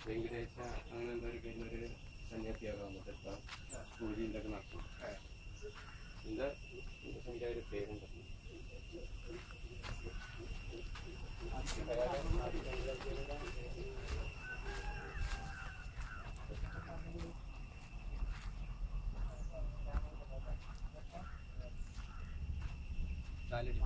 വെങ്കടേശ അങ്ങനെ എന്തോ ഒരു പേരിലൊരു സന്യാസിയാകാൻ പറ്റാ പൂജ ഇതൊക്കെ നടത്തും എന്താ എൻ്റെ ഒരു പേരുണ്ട് കാലടി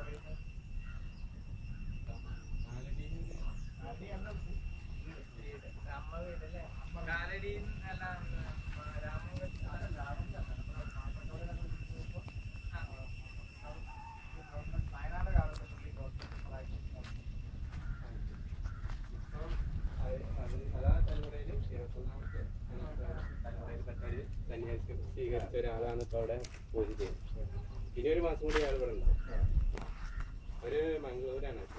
സന്യാസി സ്വീകരിച്ച ഒരാളാണ് ഇപ്പൊ അവിടെ പൂജ ചെയ്യുന്നത് ഇനി ഒരു മാസം കൂടി അയാൾ ഇവിടെ ഉണ്ടാവും ഒരു മംഗളൂരാണ്